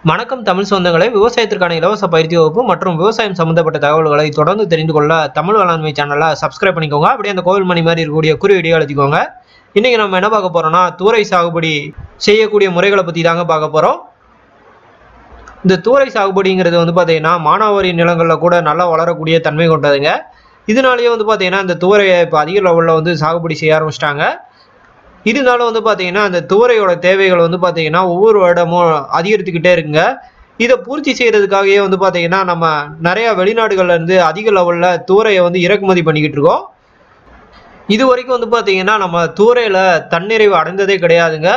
வணக்கம் தமிழ் சொந்தங்களே விவசாயத்திற்கான இலவச பயிற்சி வகுப்பு மற்றும் விவசாயம் சம்பந்தப்பட்ட தகவல்களை தொடர்ந்து தெரிந்து கொள்ள தமிழ் வேளாண்மை சேனலை சப்ஸ்கிரைப் பண்ணிக்கோங்க அப்படியே அந்த கோவில் மணி மாதிரி இருக்கக்கூடிய குறியீடியோ எழுதிக்கோங்க இன்னைக்கு நம்ம என்ன பார்க்க போறோம்னா தூரை சாகுபடி செய்யக்கூடிய முறைகளை பற்றி தாங்க பார்க்க போகிறோம் இந்த தூரை சாகுபடிங்கிறது வந்து பார்த்தீங்கன்னா மானாவாரி நிலங்களில் கூட நல்லா வளரக்கூடிய தன்மை கொண்டதுங்க இதனாலேயே வந்து பார்த்தீங்கன்னா இந்த தூரையை இப்போ அதிக லெவலில் வந்து சாகுபடி செய்ய ஆரம்பிச்சிட்டாங்க இருந்தாலும் வந்து பார்த்தீங்கன்னா அந்த துவரையோட தேவைகள் வந்து பார்த்தீங்கன்னா ஒவ்வொரு வருடமும் அதிகரித்துக்கிட்டே இருக்குங்க இதை பூர்த்தி செய்யறதுக்காகவே வந்து பார்த்தீங்கன்னா நம்ம நிறைய வெளிநாடுகள்ல இருந்து அதிக லெவலில் தூரையை வந்து இறக்குமதி பண்ணிக்கிட்டு இருக்கோம் இது வரைக்கும் வந்து பார்த்தீங்கன்னா நம்ம தூரையில் தன்னிறைவு அடைந்ததே கிடையாதுங்க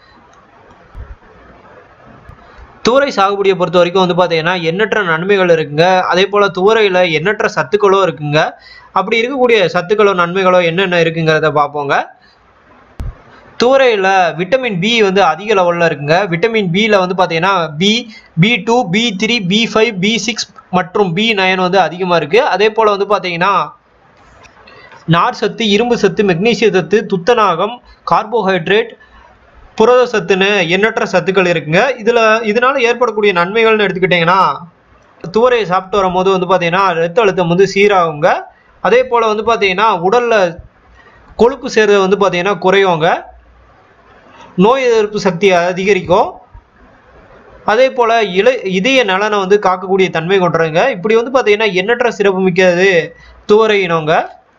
தூரை சாகுபடியை பொறுத்த வரைக்கும் வந்து பார்த்தீங்கன்னா எண்ணற்ற நன்மைகள் இருக்குங்க அதே போல் தூரையில் எண்ணற்ற சத்துக்களும் இருக்குங்க அப்படி இருக்கக்கூடிய சத்துக்களோ நன்மைகளோ என்னென்ன இருக்குங்கிறத பார்ப்போங்க தூரையில் விட்டமின் பி வந்து அதிக லெவலில் இருக்குங்க விட்டமின் பியில் வந்து பார்த்தீங்கன்னா B B two B three B five B six மற்றும் பி நயன் வந்து அதிகமாக இருக்குது அதே போல் வந்து பார்த்தீங்கன்னா நார் சத்து இரும்பு சத்து மெக்னீசிய சத்து துத்தநாகம் கார்போஹைட்ரேட் புரத சத்துன்னு எண்ணற்ற சத்துக்கள் இருக்குங்க இதில் இதனால் ஏற்படக்கூடிய நன்மைகள்னு எடுத்துக்கிட்டிங்கன்னா தூரையை சாப்பிட்டு வரும்போது வந்து பார்த்தீங்கன்னா ரத்த அழுத்தம் வந்து சீராகுங்க அதே போல் வந்து பார்த்தீங்கன்னா உடலில் கொழுப்பு சேர்றது வந்து பார்த்தீங்கன்னா குறையுங்க நோய் எதிர்ப்பு சக்தி அதிகரிக்கும் அதே போல் இள இதய நலனை வந்து காக்கக்கூடிய தன்மை கொண்டுறதுங்க இப்படி வந்து பார்த்தீங்கன்னா எண்ணற்ற சிறப்பு மிக்கது துவரை இனங்க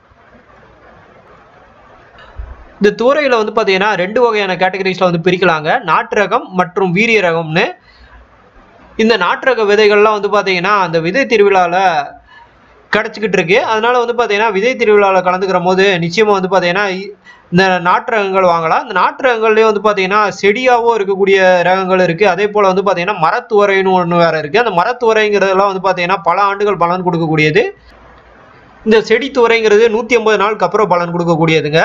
இந்த துவரையில் வந்து பார்த்தீங்கன்னா ரெண்டு வகையான கேட்டகரிஸில் வந்து பிரிக்கலாங்க நாட்டு ரகம் மற்றும் வீரிய ரகம்னு இந்த நாட்டு ரக விதைகள்லாம் வந்து பார்த்தீங்கன்னா அந்த விதை திருவிழாவில் கிடச்சிக்கிட்டு இருக்கு அதனால வந்து பார்த்தீங்கன்னா விதை திருவிழாவில் கலந்துக்கிற போது நிச்சயமாக வந்து பார்த்தீங்கன்னா இந்த நாட்டு ரகங்கள் வாங்கலாம் இந்த நாட்டு ரகங்கள்லேயே வந்து பார்த்தீங்கன்னா செடியாகவும் இருக்கக்கூடிய ரகங்கள் இருக்குது அதே போல் வந்து பார்த்தீங்கன்னா மரத்துவரைன்னு ஒன்று வேறு இருக்குது அந்த மரத்துவரைங்கிறதெல்லாம் வந்து பார்த்தீங்கன்னா பல ஆண்டுகள் பலன் கொடுக்கக்கூடியது இந்த செடி துவரைங்கிறது நூற்றி ஐம்பது நாளுக்கு அப்புறம் பலன் கொடுக்கக்கூடியதுங்க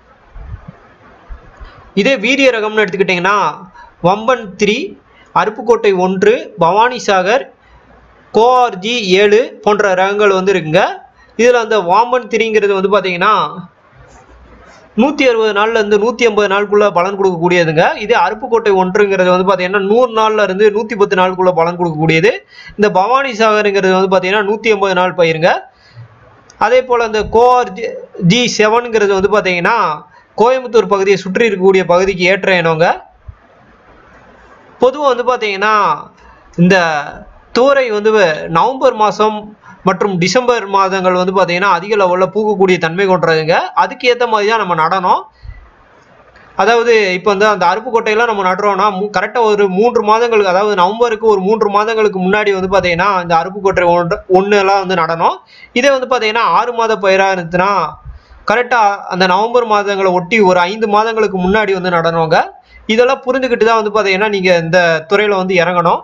இதே வீரிய ரகம்னு எடுத்துக்கிட்டிங்கன்னா வம்பன் த்ரீ அருப்புக்கோட்டை ஒன்று பவானி சாகர் கோஆர்ஜி ஏழு போன்ற ரகங்கள் வந்து இருக்குங்க இதில் அந்த வாம்பன் திரிங்கிறது வந்து பார்த்தீங்கன்னா நூற்றி அறுபது நாள்லேருந்து நூற்றி ஐம்பது நாளுக்குள்ளே பலன் கொடுக்கக்கூடியதுங்க இதே அருப்புக்கோட்டை ஒன்றுங்கிறது வந்து பார்த்தீங்கன்னா நூறு நாள்ல இருந்து நூற்றி பத்து நாளுக்குள்ளே பலன் கொடுக்கக்கூடியது இந்த பவானி சாகருங்கிறது வந்து பார்த்தீங்கன்னா நூற்றி ஐம்பது நாள் பயிருங்க அதே போல் அந்த கோஆர்ஜி ஜி செவனுங்கிறது வந்து பார்த்தீங்கன்னா கோயம்புத்தூர் பகுதியை சுற்றி இருக்கக்கூடிய பகுதிக்கு ஏற்ற இனங்க பொதுவாக வந்து பார்த்தீங்கன்னா இந்த தூரை வந்து நவம்பர் மாதம் மற்றும் டிசம்பர் மாதங்கள் வந்து பார்த்தீங்கன்னா அதிக லெவலில் பூக்கக்கூடிய தன்மை கொண்டுறதுங்க அதுக்கு ஏற்ற மாதிரி தான் நம்ம நடணும் அதாவது இப்போ வந்து அந்த அருப்புக்கோட்டையெல்லாம் நம்ம நடுறோம்னா கரெக்டாக ஒரு மூன்று மாதங்களுக்கு அதாவது நவம்பருக்கு ஒரு மூன்று மாதங்களுக்கு முன்னாடி வந்து பார்த்தீங்கன்னா இந்த அருப்புக்கோட்டை ஒன்று ஒன்று எல்லாம் வந்து நடணும் இதே வந்து பார்த்தீங்கன்னா ஆறு மாத பயிராக இருந்துச்சுன்னா கரெக்டாக அந்த நவம்பர் மாதங்களை ஒட்டி ஒரு ஐந்து மாதங்களுக்கு முன்னாடி வந்து நடனவங்க இதெல்லாம் புரிஞ்சுக்கிட்டு தான் வந்து பார்த்தீங்கன்னா நீங்கள் இந்த துறையில் வந்து இறங்கணும்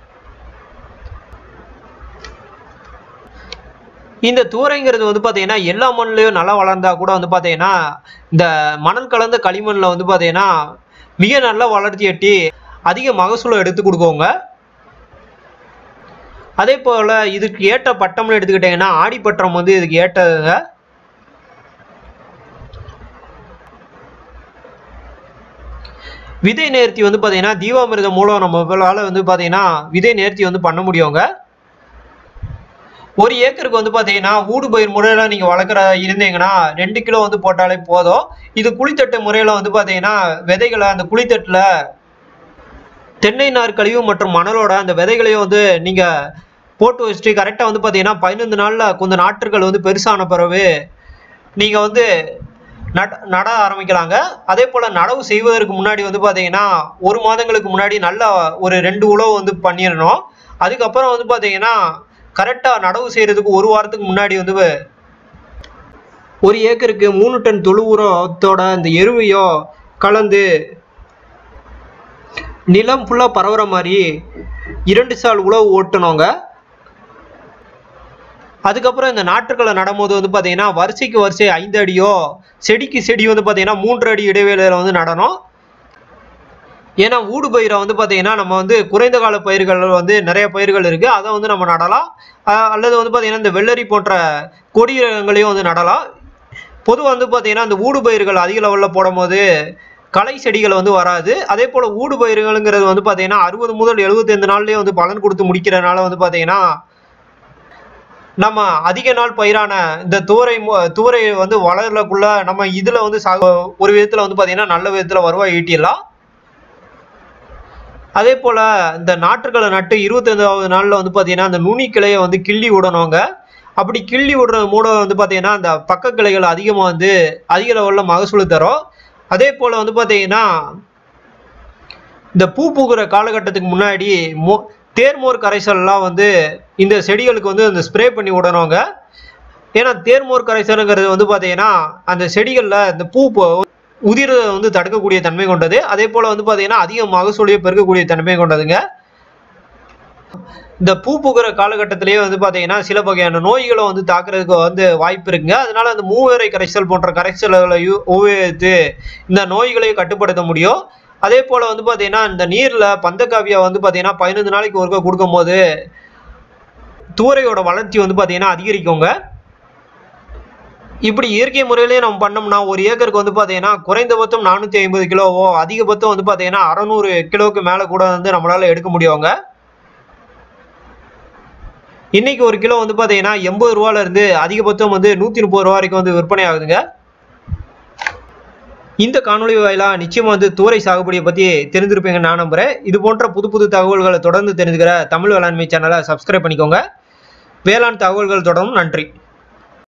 இந்த தூரைங்கிறது வந்து பார்த்தீங்கன்னா எல்லா மண்ணிலையும் நல்லா வளர்ந்தா கூட வந்து பார்த்தீங்கன்னா இந்த மணல் கலந்த களிமண்ணில் வந்து பார்த்தீங்கன்னா மிக நல்லா வளர்ச்சி எட்டி அதிக மகசூலை எடுத்து கொடுக்குவோங்க அதே போல் இதுக்கு ஏற்ற பட்டம்னு எடுத்துக்கிட்டிங்கன்னா ஆடிப்பட்டம் வந்து இதுக்கு ஏற்றதுங்க விதை நேர்த்தி வந்து பார்த்தீங்கன்னா தீபாமிர்தம் மூலம் நம்மளால் வந்து பார்த்தீங்கன்னா விதை நேர்த்தி வந்து பண்ண முடியுங்க ஒரு ஏக்கருக்கு வந்து பார்த்தீங்கன்னா ஊடு பயிர் முறையில் நீங்கள் வளர்க்குற இருந்தீங்கன்னா ரெண்டு கிலோ வந்து போட்டாலே போதும் இது குழித்தட்டு முறையில் வந்து பார்த்தீங்கன்னா விதைகளை அந்த குழித்தட்டில் தென்னை நார் கழிவு மற்றும் மணலோட அந்த விதைகளையும் வந்து நீங்கள் போட்டு வச்சுட்டு கரெக்டாக வந்து பார்த்தீங்கன்னா பதினைந்து நாளில் கொஞ்சம் நாற்றுகள் வந்து பெருசான பிறகு நீங்கள் வந்து நட நட ஆரம்பிக்கலாங்க அதே போல் நடவு செய்வதற்கு முன்னாடி வந்து பார்த்தீங்கன்னா ஒரு மாதங்களுக்கு முன்னாடி நல்லா ஒரு ரெண்டு உழவு வந்து பண்ணிடணும் அதுக்கப்புறம் வந்து பார்த்தீங்கன்னா கரெக்டாக நடவு செய்கிறதுக்கு ஒரு வாரத்துக்கு முன்னாடி வந்து ஒரு ஏக்கருக்கு மூணு டன் தொழு உரத்தோட அந்த எருவையோ கலந்து நிலம் ஃபுல்லாக பரவுற மாதிரி இரண்டு சால் உழவு ஓட்டணுங்க அதுக்கப்புறம் இந்த நாற்றுக்களை நடும்போது வந்து பார்த்தீங்கன்னா வரிசைக்கு வரிசை ஐந்து அடியோ செடிக்கு செடி வந்து பார்த்தீங்கன்னா மூன்று அடி இடைவேளையில் வந்து நடணும் ஏன்னா ஊடு பயிரை வந்து பார்த்தீங்கன்னா நம்ம வந்து குறைந்த கால பயிர்கள் வந்து நிறைய பயிர்கள் இருக்குது அதை வந்து நம்ம நடலாம் அல்லது வந்து பார்த்தீங்கன்னா இந்த வெள்ளரி போன்ற கொடி ரகங்களையும் வந்து நடலாம் பொதுவாக வந்து பார்த்தீங்கன்னா இந்த ஊடு பயிர்கள் அதிக லெவலில் போடும்போது களை செடிகள் வந்து வராது அதே போல் ஊடு பயிர்களுங்கிறது வந்து பார்த்தீங்கன்னா அறுபது முதல் எழுபத்தைந்து நாள்லேயே வந்து பலன் கொடுத்து முடிக்கிறனால வந்து பார்த்தீங்கன்னா நம்ம அதிக நாள் பயிரான இந்த தூரை மு- தூரை வந்து வளரக்குள்ள நம்ம இதில் வந்து சா ஒரு விதத்தில் வந்து பார்த்தீங்கன்னா நல்ல விதத்தில் வருவாய் ஈட்டிடலாம் அதே போல் இந்த நாற்றுக்களை நட்டு இருபத்தைந்தாவது நாளில் வந்து பார்த்தீங்கன்னா அந்த நுனி கிளையை வந்து கிள்ளி விடணுங்க அப்படி கிள்ளி விடுற மூட வந்து பார்த்தீங்கன்னா அந்த பக்க கிளைகள் அதிகமாக வந்து அதிக லெவலில் மகசூல் தரும் அதே போல் வந்து பார்த்தீங்கன்னா இந்த பூ பூக்கிற காலகட்டத்துக்கு முன்னாடி மோ தேர்மோர் கரைசல்லாம் வந்து இந்த செடிகளுக்கு வந்து அந்த ஸ்ப்ரே பண்ணி விடணுங்க ஏன்னா தேர்மோர் கரைசலுங்கிறது வந்து பார்த்தீங்கன்னா அந்த செடிகளில் இந்த பூ போ- உதிரதை வந்து தடுக்கக்கூடிய தன்மை கொண்டது அதே போல் வந்து பார்த்தீங்கன்னா அதிக மகசூலியை பெருக்கக்கூடிய தன்மை கொண்டதுங்க இந்த பூ பூக்கிற காலகட்டத்திலேயே வந்து பார்த்தீங்கன்னா சில வகையான நோய்களை வந்து தாக்குறதுக்கு வந்து வாய்ப்பு இருக்குங்க அதனால அந்த மூவேரை கரைசல் போன்ற கரைசல்களை யூ- உபயோகித்து இந்த நோய்களை கட்டுப்படுத்த முடியும் அதே போல் வந்து பார்த்தீங்கன்னா இந்த நீரில் பந்தக்காவியா வந்து பார்த்தீங்கன்னா பதினஞ்சு நாளைக்கு ஒருக்கா கொடுக்கும்போது தூரையோட வளர்ச்சி வந்து பார்த்தீங்கன்னா அதிகரிக்குங்க இப்படி இயற்கை முறையிலேயே நம்ம பண்ணோம்னா ஒரு ஏக்கருக்கு வந்து பார்த்தீங்கன்னா குறைந்தபட்சம் நானூற்றி ஐம்பது கிலோவோ அதிகபட்சம் வந்து பார்த்தீங்கன்னா அறநூறு கிலோவுக்கு மேலே கூட வந்து நம்மளால எடுக்க முடியுங்க இன்னைக்கு ஒரு கிலோ வந்து பார்த்தீங்கன்னா எண்பது ரூபால இருந்து அதிகபட்சம் வந்து நூற்றி முப்பது ரூபா வரைக்கும் வந்து விற்பனை ஆகுதுங்க இந்த காணொளி வாயிலா நிச்சயமா வந்து தூரை சாகுபடியை பற்றி தெரிஞ்சிருப்பீங்கன்னு நான் நம்புறேன் இது போன்ற புது புது தகவல்களை தொடர்ந்து தெரிஞ்சுக்கிற தமிழ் வேளாண்மை சேனலை சப்ஸ்கிரைப் பண்ணிக்கோங்க வேளாண் தகவல்கள் தொடரும் நன்றி